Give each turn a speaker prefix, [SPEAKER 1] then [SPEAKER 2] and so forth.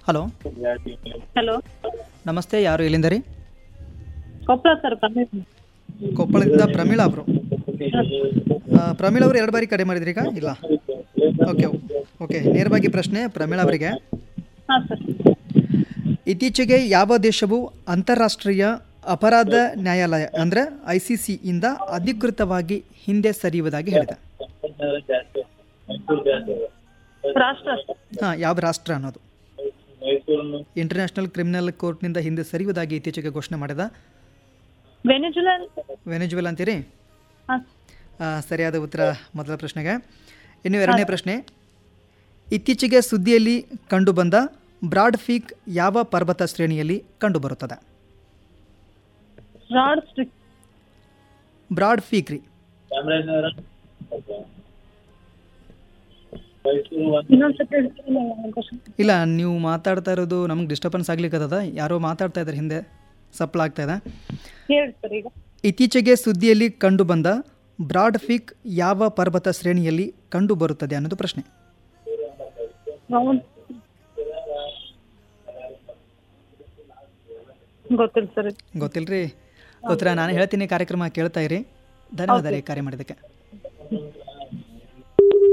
[SPEAKER 1] Hello
[SPEAKER 2] hello
[SPEAKER 1] ನಮಸ್ತೆ ಯಾರು ಎಲ್ಲಿಂದ ರೀ
[SPEAKER 2] ಕೊಪ್ಪಳ ಸರ್ ಪ್ರಮೀಳ್
[SPEAKER 1] ಕೊಪ್ಪಳದಿಂದ ಪ್ರಮೀಳಾ ಅವರು ಪ್ರಮೀಳ್ ಅವರು ಎರಡು ಬಾರಿ ಕರೆ ಮಾಡಿದ್ರಿ ಈಗ ಇಲ್ಲ ಓಕೆ ಓಕೆ ನೇರವಾಗಿ ಪ್ರಶ್ನೆ ಪ್ರಮೀಳ್ ಅವರಿಗೆ
[SPEAKER 2] ಹಾಂ ಸರ್
[SPEAKER 1] ಇತ್ತೀಚೆಗೆ ಯಾವ ದೇಶವು ಅಂತಾರಾಷ್ಟ್ರೀಯ ಅಪರಾಧ ನ್ಯಾಯಾಲಯ ಅಂದರೆ ಐ ಸಿ ಸಿ ಇಂದ ಅಧಿಕೃತವಾಗಿ ಹಿಂದೆ ಸರಿಯುವುದಾಗಿ ಹೇಳಿದೆ
[SPEAKER 2] ರಾಷ್ಟ್ರ ಸರ್
[SPEAKER 1] ಹಾಂ ಯಾವ ರಾಷ್ಟ್ರ ಅನ್ನೋದು ಇಂಟರ್ನ್ಯಾಷನಲ್ ಕ್ರಿಮಿನಲ್ ಕೋರ್ಟ್ನಿಂದ ಹಿಂದೆ ಸರಿಯುವುದಾಗಿ ಇತ್ತೀಚೆಗೆ ಘೋಷಣೆ ಮಾಡಿದ
[SPEAKER 2] ವೆನಿಜುಲಾ
[SPEAKER 1] ವೆನೆಜುವೆಲ್ ಅಂತೀರಿ
[SPEAKER 2] ಹಾಂ
[SPEAKER 1] ಆ, ಸರಿಯಾದ ಉತ್ತರ ಮೊದಲ ಪ್ರಶ್ನೆಗೆ ಇನ್ನು ಎರಡನೇ ಪ್ರಶ್ನೆ ಇತ್ತೀಚೆಗೆ ಸುದ್ದಿಯಲ್ಲಿ ಕಂಡುಬಂದ ಬ್ರಾಡ್ ಫೀಕ್ ಯಾವ ಪರ್ವತ ಶ್ರೇಣಿಯಲ್ಲಿ ಕಂಡುಬರುತ್ತದೆ
[SPEAKER 2] ರಾಡ್ ಸ್ಟ್ರಿಕ್
[SPEAKER 1] ಬ್ರಾಡ್ ಫೀಕ್ ರೀ
[SPEAKER 2] ಇನ್ನೊಂದ್ಸತಿ ಹೇಳ್ತೀರಲ್ಲ question?
[SPEAKER 1] ಇಲ್ಲ ನೀವು ಮಾತಾಡ್ತಾ ಇರೋದು ನಮ್ಗೆ ಡಿಸ್ಟರ್ಬೆನ್ಸ್ ಆಗ್ಲಿಕ್ಕದ ಯಾರೋ ಮಾತಾಡ್ತಾ ಇದ್ದಾರೆ ಹಿಂದೆ ಸಪ್ಪಳ ಆಗ್ತಾ ಇದೆ
[SPEAKER 2] ಹೇಳಿ ಸರ್ ಈಗ
[SPEAKER 1] ಇತ್ತೀಚೆಗೆ ಸುದ್ದಿಯಲ್ಲಿ ಕಂಡುಬಂದ ಬ್ರಾಡ್ ಫೀಕ್ ಯಾವ ಪರ್ವತ ಶ್ರೇಣಿಯಲ್ಲಿ ಕಂಡುಬರುತ್ತದೆ ಅನ್ನೋದು ಪ್ರಶ್ನೆ
[SPEAKER 2] ರೌಂಡ್ ಗೊತ್ತಿಲ್ಲ ಸರ್
[SPEAKER 1] ಗೊತ್ತಿಲ್ರಿ ಉತ್ತರ ನಾನು ಹೇಳ್ತೀನಿ ಕಾರ್ಯಕ್ರಮ ಕೇಳ್ತಾ ಇರಿ ಧನ್ಯವಾದ ರೀ ಕಾರ್ಯ ಮಾಡಿದ್ದಕ್ಕೆ